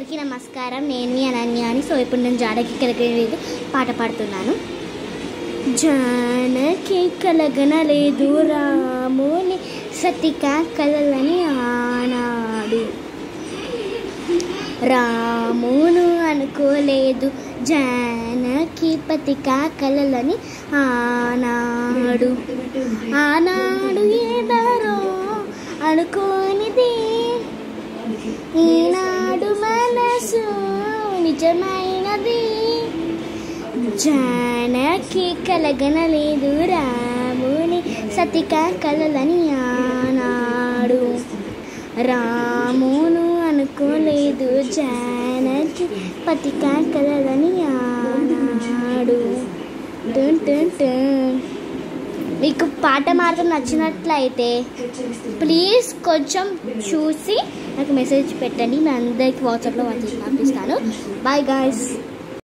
అందరికీ నమస్కారం నేను మీ అనన్య అని సో ఇప్పుడు నేను జానకి కలగలేదు పాట పాడుతున్నాను జానకి కలగనలేదు రాముని సతిక కలలని ఆనాడు రామును అనుకోలేదు జానకి పతిక కలలని ఆనాడు ఆనాడు ఏదారో అనుకోనిది ఈనాడు మనసు నిజమైనది జానకి కలగనలేదు రాముని సతిక కలలని ఆనాడు రామును అనుకోలేదు జానకి పతిక కలలని ఆనాడు టన్ టన్ టన్. మీకు పాట మాత్రం నచ్చినట్లయితే ప్లీజ్ కొంచెం చూసి నాకు మెసేజ్ పెట్టండి నేను అందరికి వాట్సాప్లో పంపిస్తాను బాయ్ గాయస్